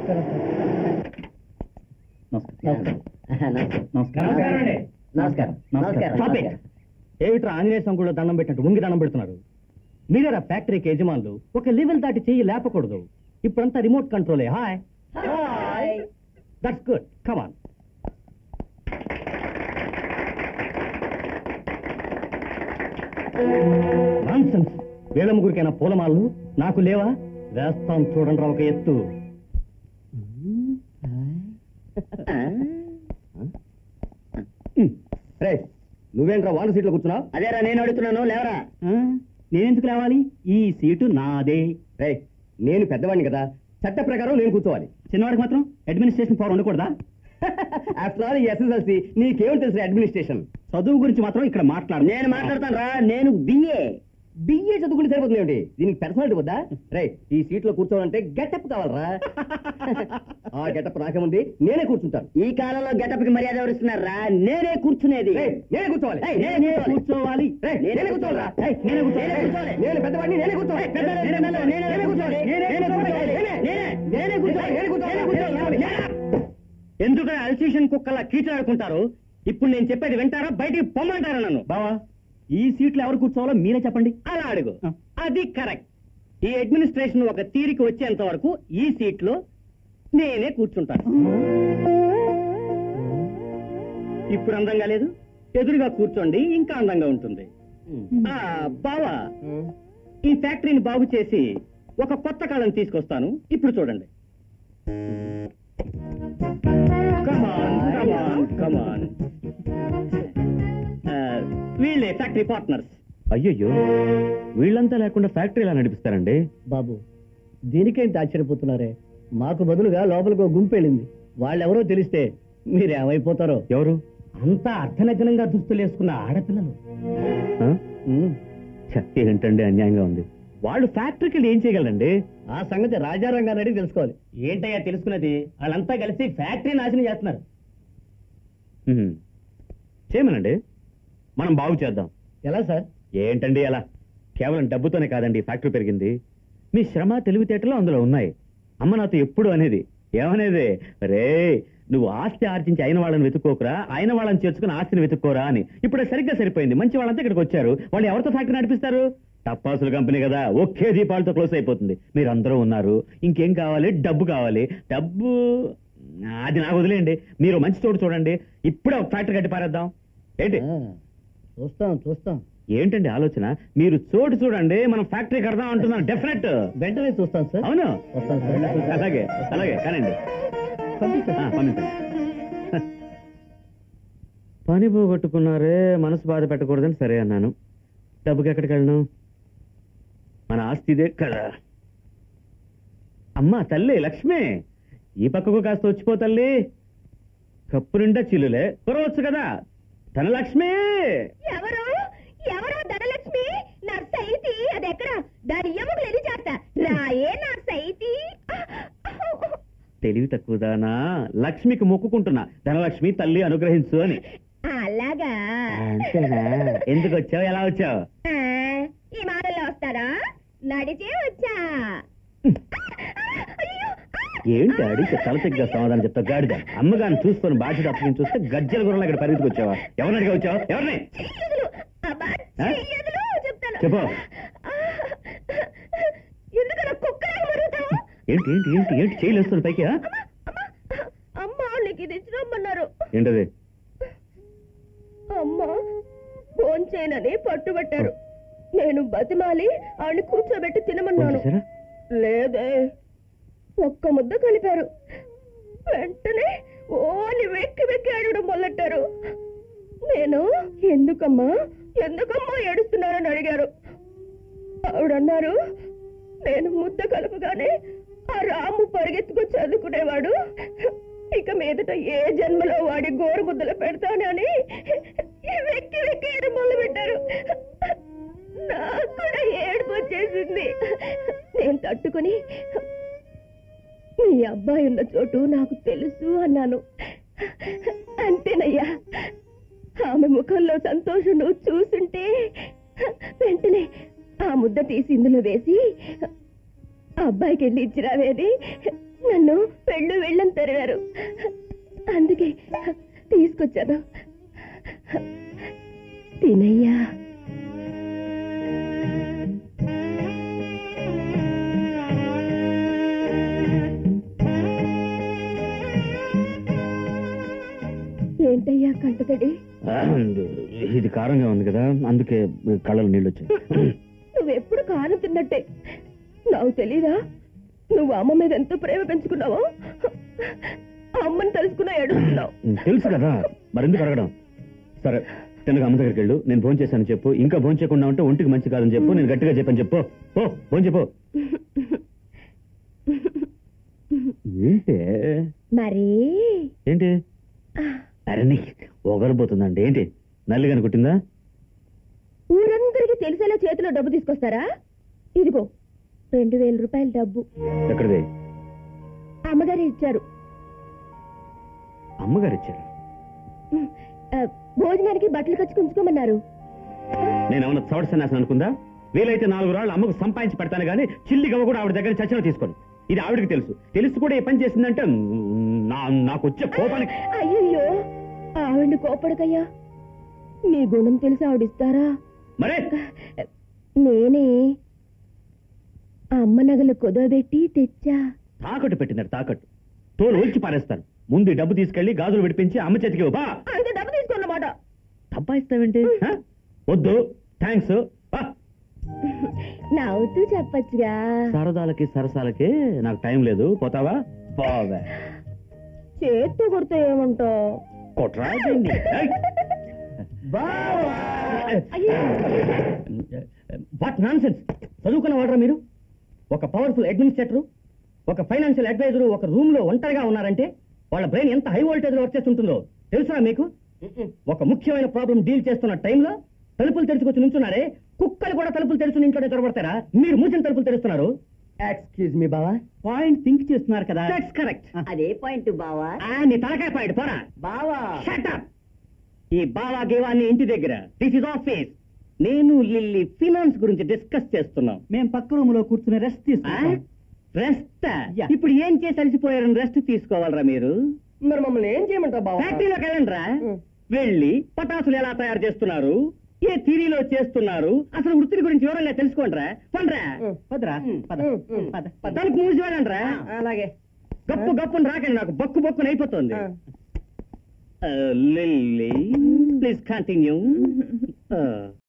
నమస్కారం నమస్కారం అండి. నమస్కారం నమస్కారం Stop it. ఏమిట్రా ఆంజనేయ సంకుల్లో దండం పెట్టినట్టు ఉంగి దండం పెడుతున్నారు మీరేరా ఫ్యాక్టరీకి యజమానులు ఒక లెవెల్ దాటి చెయ్యి లేపకూడదు ఇప్పుడంతా రిమోట్ కంట్రోలే hi that's good come on nonsense వీళ్ళ ముగ్గురికైనా పూలమాలలు నాకు లేవా వేస్తాం చూడండి రా ఒక ఎత్తు రే నువ్వేంట్రా వాళ్ళ సీట్లో కూర్చున్నావు అదేరా నేను అడుగుతున్నాను లేవరా నేనెందుకు రావాలి ఈ సీటు నాదే రే నేను పెద్దవాడిని కదా చట్ట ప్రకారం నేను కూర్చోవాలి చిన్నవాడికి మాత్రం అడ్మినిస్ట్రేషన్ పవర్ ఉండకూడదా ఆఫ్టర్ ఆల్ ఎస్ఎస్ఎల్సి నీకేం తెలుసు అడ్మినిస్ట్రేషన్ చదువు గురించి మాత్రం ఇక్కడ మాట్లాడు నేను మాట్లాడతాను రా నేను బిఏ బిఏ చదువుకుంటే సరిపోతుంది ఏమిటి దీనికి పర్సనాలిటీ వద్దా రే ఈ సీట్ లో కూర్చోవాలంటే గెటప్ కావాలరా ఆ గెటప్ నాకేముంది నేనే కూర్చుంటాను ఈ కాలంలో గెటప్ కి మర్యాద ఎవరిస్తున్నారా నేనే కూర్చునేది రేయ్, నేనే కూర్చోవాలి ఏయ్, నేనే కూర్చోవాలి రేయ్, నేనే కూర్చోవాలిరా ఏయ్, నేనే కూర్చోవాలి. నేనే కూర్చోవాలి. నేను పెద్దవాడిని నేనే కూర్చోవాలి పెద్దవాడిని, నేనే పెద్దవాడిని, నేనే నేనే కూర్చోవాలి. నేనే నేనే కూర్చోవాలి. నేనే, నేనే, నేనే కూర్చోవాలి. నేనే కూర్చోవాలి. నేనే కూర్చోవాలి. ఎందుకు అల్సీషన్ కుక్కలా కీచాడుకుంటారు ఇప్పుడు నేను చెప్పేది వింటారా బయటికి పొమ్మంటారా నన్ను బావా ఈ సీట్లో ఎవరు కూర్చోవాలో మీరే చెప్పండి అలా అడుగు అది కరెక్ట్ ఈ అడ్మినిస్ట్రేషన్ ఒక తీరికి వచ్చేంత వరకు ఈ సీట్లో నేనే కూర్చుంటాను ఇప్పుడు అందంగా లేదు ఎదురుగా కూర్చోండి ఇంకా అందంగా ఉంటుంది ఆ బావా ఈ ఫ్యాక్టరీని బాగు చేసి ఒక కొత్త కాలం తీసుకొస్తాను ఇప్పుడు చూడండి కమాన్ కమాన్ కమాన్ వీళ్ళే ఫ్యాక్టరీ పార్ట్నర్స్ అయ్యయ్యో వీళ్ళంతా లేకుండా ఫ్యాక్టరీ ఎలా నడిపిస్తారండి బాబు దీనికేంటి ఆశ్చర్యపోతున్నారే మాకు బదులుగా లోపలికి ఒక గుంపు వెళ్ళింది వాళ్ళెవరో తెలిస్తే మీరేమైపోతారో ఎవరు అంతా అర్ధనగ్నంగా దుస్తులు వేసుకున్న ఆడపిల్లలు ఏంటండి అన్యాయంగా ఉంది వాళ్ళు ఫ్యాక్టరీకి వెళ్ళి ఏం చేయగలరండి ఆ సంగతి రాజారంగా అడిగి తెలుసుకోవాలి ఏంటయ్యా తెలుసుకున్నది వాళ్ళంతా కలిసి ఫ్యాక్టరీ నాశనం చేస్తున్నారు చేయమనండి మనం బాగు చేద్దాం ఎలా సార్ ఏంటండి అలా కేవలం డబ్బుతోనే కాదండి ఈ ఫ్యాక్టరీ పెరిగింది మీ శ్రమ తెలివితేటలు అందులో ఉన్నాయి అమ్మ నాతో ఎప్పుడు అనేది ఏమనేది రే నువ్వు ఆస్తి ఆర్జించి అయిన వాళ్ళని వెతుక్కోకరా అయిన వాళ్ళని చేర్చుకుని ఆస్తిని వెతుక్కోరా అని ఇప్పుడు అది సరిగ్గా సరిపోయింది మంచి వాళ్ళంతా ఇక్కడికి వచ్చారు వాళ్ళు ఎవరితో ఫ్యాక్టరీ నడిపిస్తారు టప్పాసుల కంపెనీ కదా ఒకే దీపాలతో క్లోజ్ అయిపోతుంది మీరు అందరూ ఉన్నారు ఇంకేం కావాలి డబ్బు కావాలి డబ్బు అది నాకు వదిలేయండి మీరు మంచి చోటు చూడండి ఇప్పుడే ఒక ఫ్యాక్టరీ కట్టి పారేద్దాం ఏంటి ఆ, చూస్తాం చూస్తాం ఏంటండి ఆలోచన మీరు చోటు చూడండి మనం ఫ్యాక్టరీ కడదాం అంటున్నాను డెఫినెట్ వెంటనే చూస్తాం సార్ అవును వస్తాం సార్ అలాగే అలాగే కానండి పంపించండి. ఆ, పంపించండి పని పోగొట్టుకున్నారే మనసు బాధ పెట్టకూడదని సరే అన్నాను డబ్బుకి ఎక్కడికి వెళ్ళను మన ఆస్తి ఇదే కదా అమ్మా తల్లి లక్ష్మి ఈ పక్కకు కాస్త వచ్చిపో తల్లి కప్పు నిండా చిల్లులే కురవచ్చు కదా ధనలక్ష్మి ఎవరు ఎవరు ధనలక్ష్మి నా సైతి అది ఎక్కడ దాని ఎముకలు ఎది చేత రాయే నా సైతి తెలివి తక్కువదానా లక్ష్మికి మొక్కుకుంటున్నా ధనలక్ష్మి తల్లి అనుగ్రహించు అని అలాగా అంతేనా ఎందుకు వచ్చావు ఎలా వచ్చావు ఆ, ఈ మాటల్లో వస్తారా నడిచే వచ్చా అయ్యో, ఆ! ఏంటి అడిగితే తలతిగ్గా సమాధానం చెప్తా గాడిద అమ్మగారిని చూసుకొని బాధ్యత అప్పగించి చూస్తే గజ్జల గుర్రం ఇక్కడ పరిగెత్తుకు వచ్చావా ఎవరిని అడిగా వచ్చావు ఎవరిని చెయ్యదులు, అబ్బా, ఆ? చెయ్యదులు, చెప్తాను చెప్పు. ఆ, ఎందుకలా కుక్కలాగా మరుగుతావు ఏంటి ఏంటి ఏంటి ఏంటి చేయలేస్తుంది పైకి ఆ? అమ్మ నీకు ఇది ఇచ్చిరమ్మన్నారు ఏంటది అమ్మ ఫోన్ చేయనని పట్టుబట్టారు నేను బతిమాలి ఆడిని కూర్చోబెట్టి తినమన్నాను చేశారా? లేదే ఒక్క ముద్ద కలిపారు వెంటనే ఓని వెక్కి వెక్కి అడగడం మొదలెట్టారు నేను ఎందుకమ్మా ఎందుకమ్మా ఏడుస్తున్నారని అడిగారు ఆవిడన్నారు నేను ముద్ద కలుపుగానే ఆ రాము పరిగెత్తుకు చదువుకునేవాడు ఇక మీదట ఏ జన్మలో వాడి గోరు ముద్దలు పెడతానని వెక్కి వెక్కి ఏడు మొదలు పెట్టారు నాకు కూడా ఏడుపు వచ్చేసింది నేను తట్టుకుని మీ అబ్బాయి ఉన్న చోటు నాకు తెలుసు అన్నాను అంతేనయ్యా ఆమె ముఖంలో సంతోషం నువ్వు చూసుంటే వెంటనే ఆ ముద్ద తీసి ఇందులో వేసి ఆ అబ్బాయికి వెళ్ళి ఇచ్చిరావేది నన్ను పెళ్ళు వెళ్ళని తరివారు అందుకే తీసుకొచ్చాను తినయ్యా ఏంటయ్యా కంటతడి ఆ, ఇది కారంగా ఉంది కదా అందుకే కళ్ళలో నీళ్ళు వచ్చాయి నువ్వెప్పుడు కాను తిన్నట్టే నాకు తెలీదా నువ్వు అమ్మ మీద ఎంత ప్రేమ పెంచుకున్నావో అమ్మని తెలుసుకున్నా ఏడుస్తున్నావు తెలుసు కదా మరెందుకు అడగడం సరే తినగా అమ్మ దగ్గరికి వెళ్ళు నేను ఫోన్ చేశాను చెప్పు ఇంకా ఫోన్ చేయకుండా ఉంటే ఒంటికి మంచి కాదని చెప్పు నేను గట్టిగా చెప్పని చెప్పు పో ఫోన్ చెప్పు ఏంటి మరి ఏంటి అరే నీ ఒగరబోతుందండి ఏంటి నల్లి కనుకుంటుందా ఊరందరికీ తెలిసేలా చేతిలో డబ్బు తీసుకొస్తారా ఇదిగో రెండు వేల రూపాయల డబ్బు ఎక్కడిది అమ్మగారు ఇచ్చారు అమ్మగారు ఇచ్చారు ఆ, భోజనానికి బట్టలు ఖర్చు ఉంచుకోమన్నారు నేను ఏమన్నా చోట సన్యాసం అనుకుందా వీలైతే నాలుగు రాళ్ళు అమ్మకు సంపాదించి పెడతాను కానీ చిల్లి గవ్వ కూడా ఆవిడ దగ్గర చచ్చిన తీసుకోను ఇది ఆవిడకి తెలుసు తెలిసి కూడా ఏ పని చేసిందంటే నా నాకు వచ్చే కోపానికి అయ్యయ్యో ఆవిడ కోపడకయ్యా మీ గుణం తెలిసి ఆవిడిస్తారా మరే నేనే ఆ అమ్మ నగలు కుదవబెట్టి తెచ్చా తాకట్టు పెట్టినారు తాకట్టు తోలు ఒలిచి పారేస్తారు ముందు ఈ డబ్బు తీసుకెళ్లి గాజులు విడిపించి అమ్మ చేతికి ఇవ్వు. బా అంత డబ్బు తీసుకున్నమాట డబ్బా ఇస్తావేంటి ఆ? వద్దు థ్యాంక్స్ నవ్వుతూ చెప్పచ్చుగా సరదాలకి సరసాలకి నాకు టైం లేదు పోతావా పోవే చేత్తో కొడితే ఏమంటావు కొట్రా దీన్ని. ఏయ్. వాట్ నాన్ సెన్స్ చదువుకున్న వాడరా మీరు ఒక పవర్ఫుల్ అడ్మినిస్ట్రేటర్ ఒక ఫైనాన్షియల్ అడ్వైజర్ ఒక రూమ్ లో ఒంటరిగా ఉన్నారంటే వాళ్ళ బ్రెయిన్ ఎంత హై వోల్టేజ్ లో వర్క్ చేస్తుంటుందో తెలుసా మీకు ఒక ముఖ్యమైన ప్రాబ్లం డీల్ చేస్తున్న టైంలో తలుపులు తెరుచుకొచ్చి నుంచున్నారే కుక్కలు కూడా తలుపులు తెరుచుని ఇంట్లోనే తెరబడతారా మీరు మూసిన తలుపులు తెరుస్తున్నారు ఎక్స్క్యూజ్ మీ బావా పాయింట్ థింక్ చేస్తున్నారు కదా దట్స్ కరెక్ట్ అదే పాయింట్ బావా నీ తలకాయ పాయింట్ పోరా బావా Shut up! ఈ బావా గేవాన్ని ఇంటి దగ్గర దిస్ ఇస్ ఆఫీస్ నేను లిల్లీ ఫినాన్స్ గురించి డిస్కస్ చేస్తున్నాం మేము పక్క రూమ్ లో కూర్చుని రెస్ట్ రెస్ట్ Yeah. ఇప్పుడు ఏం చేసి అలసిపోయారని రెస్ట్ తీసుకోవాలరా మీరు మరి మమ్మల్ని ఏం చేయమంటావు బావా ఫ్యాక్టరీలోకి వెళ్ళండి రా Hmm. వెళ్ళి పటాసులు ఎలా తయారు చేస్తున్నారు ఏ థిరీలో చేస్తున్నారు అసలు వృత్తి గురించి వివరంగా తెలుసుకోండిరా పండ్రా పదరా పద పద పద తలుపు మూసి వెళ్ళండి రా అలాగే గప్పు గప్పుని రాకండి నాకు బక్కు బక్కుని అయిపోతుంది ఆ. Lily please continue